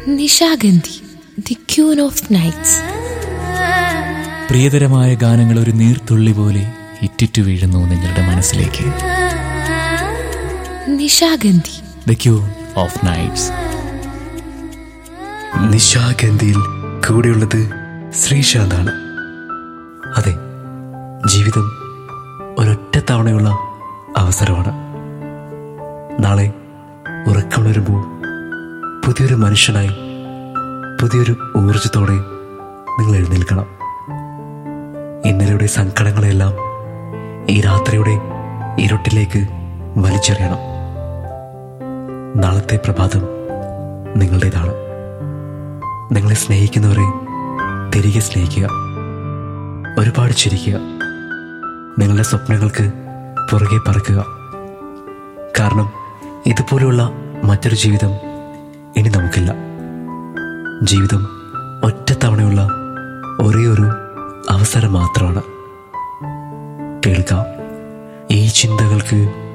Nishagandhi the queen of nights പ്രിയതരമായ ഗാനങ്ങൾ ഒരു നീർത്തുള്ളി പോലെ ഇറ്റിറ്റു വീഴുന്നു നിങ്ങളുടെ മനസ്സിലേക്ക് Nishagandhi the queen of nights നിശാഗന്ധിയിൽ കൂടെയുള്ളത് ശ്രീശാന്താണ് അതെ ജീവിതം ഒരൊറ്റ തവണയുള്ള അവസരമാണ് നാളെ ഉറക്കമുണരുമ്പോൾ പുതിയൊരു മനുഷ്യനായി പുതിയൊരു ഊർജത്തോടെ നിങ്ങൾ എഴുന്നേൽക്കണം ഇന്നലെയുടെ സങ്കടങ്ങളെല്ലാം ഈ രാത്രിയുടെ ഇരുട്ടിലേക്ക് വലിച്ചെറിയണം നാളത്തെ പ്രഭാതം നിങ്ങളുടേതാണ് നിങ്ങളെ സ്നേഹിക്കുന്നവരെ തിരികെ സ്നേഹിക്കുക ഒരുപാട് ചിരിക്കുക നിങ്ങളുടെ സ്വപ്നങ്ങൾക്ക് പുറകെ പറക്കുക കാരണം ഇതുപോലെയുള്ള മറ്റൊരു ജീവിതം ഇനി നമുക്കില്ല ജീവിതം ഒറ്റ തവണയുള്ള ഒരേ ഒരു അവസരം മാത്രമാണ് കേൾക്കാം ഈ ചിന്തകൾക്ക്